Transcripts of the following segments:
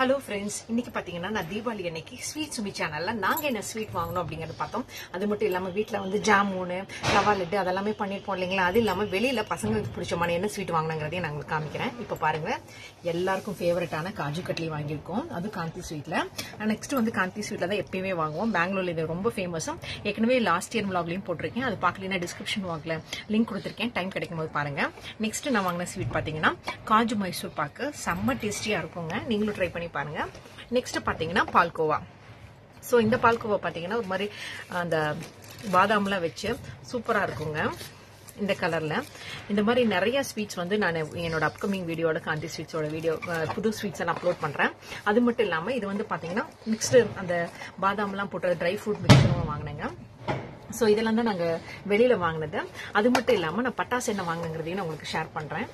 hello friends இன்னைக்கு பாத்தீங்கன்னா நான் தீபாவளி அன்னைக்கு ஸ்வீட் சுமி சேனல்ல நாங்க என்ன ஸ்வீட் வாங்கணும் அப்படிங்கறது பார்த்தோம் அது மட்டும் இல்லாம வீட்ல வந்து ஜாமூனு ரவா லட்டு அதெல்லாமே பண்ணிருப்போம் இல்லைங்களா அது இல்லாம வெளியில பசங்களுக்கு பிடிச்சமான என்ன ஸ்வீட் வாங்கினங்கிறதையும் நான் உங்களுக்கு காமிக்கிறேன் இப்ப பாருங்க எல்லாருக்கும் ஃபேவரட்டான காஜு கட்லி வாங்கியிருக்கோம் அது காந்தி ஸ்வீட்ல நெக்ஸ்ட் வந்து காந்தி ஸ்வீட்ல தான் எப்பயுமே வாங்குவோம் பெங்களூர்ல இது ரொம்ப ஃபேமஸும் ஏற்கனவே லாஸ்ட் இயர் vlogலயும் போட்டிருக்கேன் அது பார்க்கலனா டிஸ்கிரிப்ஷன் வாக்ல லிங்க் கொடுத்திருக்கேன் டைம் கிடைக்கும் போது பாருங்க நெக்ஸ்ட் நான் வாங்கின ஸ்வீட் பாத்தீங்கன்னா காஜு மைசூர் பாக்கு செம்ம டேஸ்டியா இருக்குங்க நீங்களும் ட்ரை பண்ணி பாருங்க நெக்ஸ்ட் பாத்தீங்கன்னா பால்கோவா ஸோ இந்த பால்கோவா பாத்தீங்கன்னா ஒரு மாதிரி அந்த பாதாம்லாம் வச்சு சூப்பரா இருக்குங்க இந்த கலர்ல இந்த மாதிரி நிறைய ஸ்வீட்ஸ் வந்து நான் என்னோட அப்கமிங் வீடியோட காந்தி ஸ்வீட்ஸோட வீடியோ புது ஸ்வீட்ஸ் எல்லாம் அப்லோட் பண்றேன் அது மட்டும் இல்லாம இது வந்து பாத்தீங்கன்னா மிக்ஸ்டு அந்த பாதாம்லாம் போட்ட ட்ரை ஃப்ரூட் மிக்சரும் வாங்கினேங்க ஸோ இதெல்லாம் தான் நாங்கள் வெளியில வாங்கினது அது மட்டும் இல்லாமல் நான் பட்டாசு என்ன வாங்கினங்கிறதையும் நான் உங்களுக்கு ஷேர் பண்றேன்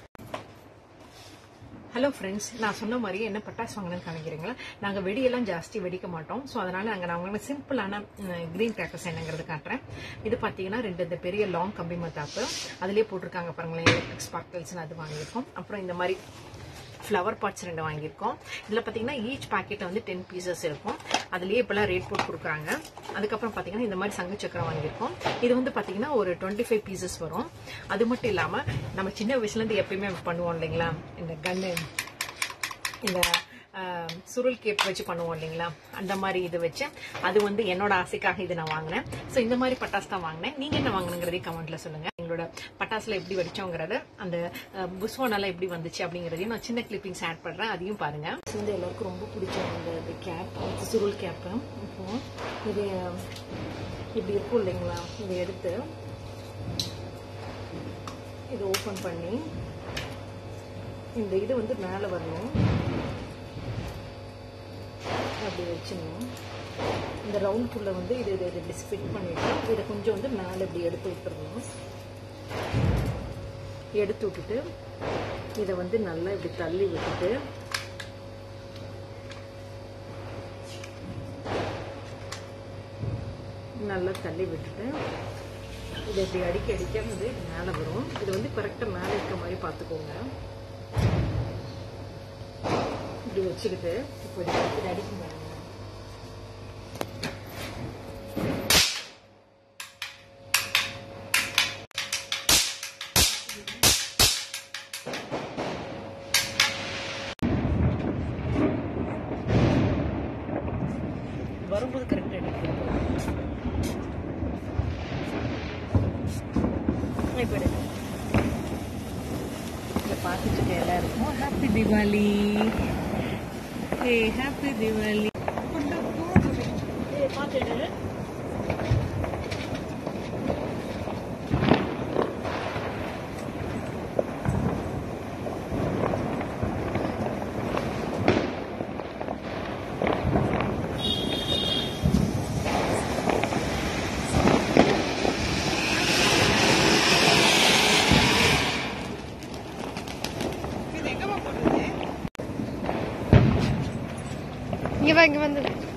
ஹலோ ஃப்ரெண்ட்ஸ் நான் சொன்ன மாதிரி என்ன பட்டாசு வாங்கினு காமிக்கிறீங்களா நாங்கள் வெடியெல்லாம் ஜாஸ்தி வெடிக்க மாட்டோம் ஸோ அதனால நாங்கள் நான் வாங்கின சிம்பிளான கிரீன் கிராக்கர்ஸ் என்னங்கிறது காட்டுறேன் இது பார்த்தீங்கன்னா ரெண்டு இந்த பெரிய லாங் கம்பி மத்தாப்பு அதுலேயே போட்டிருக்காங்க பாருங்களேன் ஸ்பார்க்கல்ஸ்னு அது வாங்கியிருக்கோம் அப்புறம் இந்த மாதிரி ஃப்ளவர் பாட்ஸ் ரெண்டு வாங்கியிருக்கோம் இதில் பார்த்தீங்கன்னா ஈச் பாக்கெட்டில் வந்து டென் பீசஸ் இருக்கும் அதுலேயே இப்போலாம் ரேட் போட்டு கொடுக்குறாங்க அதுக்கப்புறம் பார்த்தீங்கன்னா இந்த மாதிரி சங்கு சக்கரம் வாங்கியிருக்கோம் இது வந்து பார்த்தீங்கன்னா ஒரு டுவெண்ட்டி ஃபைவ் பீசஸ் வரும் அது மட்டும் இல்லாமல் நம்ம சின்ன வயசுலேருந்து எப்பயுமே பண்ணுவோம் இல்லைங்களா இந்த கன்னு இந்த சுருள் கேப் வச்சு பண்ணுவோம் இல்லைங்களா அந்த மாதிரி இது வச்சு அது வந்து என்னோட ஆசைக்காக இது நான் வாங்கினேன் ஸோ இந்த மாதிரி பட்டாசு தான் வாங்கினேன் நீங்க என்ன வாங்கினுங்கிறதையும் கமெண்ட்ல சொல்லுங்க எங்களோட பட்டாசுல எப்படி வெடிச்சோங்கிறது அந்த புஸ்வானால எப்படி வந்துச்சு அப்படிங்கறதையும் நான் சின்ன கிளிப்பிங்ஸ் ஆட் பண்றேன் அதையும் பாருங்க வந்து எல்லாருக்கும் ரொம்ப பிடிச்ச அந்த கேப் சுருள் கேப்பு இப்போ இது இப்படி இருக்கும் இல்லைங்களா இதை எடுத்து இதை ஓப்பன் பண்ணி இந்த இது வந்து மேலே வரணும் அப்படி வச்சிடணும் இந்த ரவுண்டுக்குள்ளே வந்து இது இதை இப்படி ஃபிட் பண்ணிட்டு இதை கொஞ்சம் வந்து மேலே இப்படி எடுத்து விட்டுறணும் எடுத்து விட்டுட்டு இதை வந்து நல்லா இப்படி தள்ளி விட்டுட்டு நல்லா தள்ளி விட்டுட்டு இதை இப்படி அடிக்க அடிக்க வந்து மேலே வரும் இது வந்து கரெக்டாக மேலே இருக்க மாதிரி பார்த்துக்கோங்க இப்படி வச்சுக்கிட்டு இப்போ இப்படி அடிக்கும் பாருங்க வரும்போது கரெக்டாக எடுக்கணும் இப்போ எடுக்கணும் இதை பார்த்துட்டு எல்லாருக்கும் ஹாப்பி தீபாவளி ஏ ஹாப்பி தீபாவளி பார்த்துட்டு இங்க வா இங்க வந்து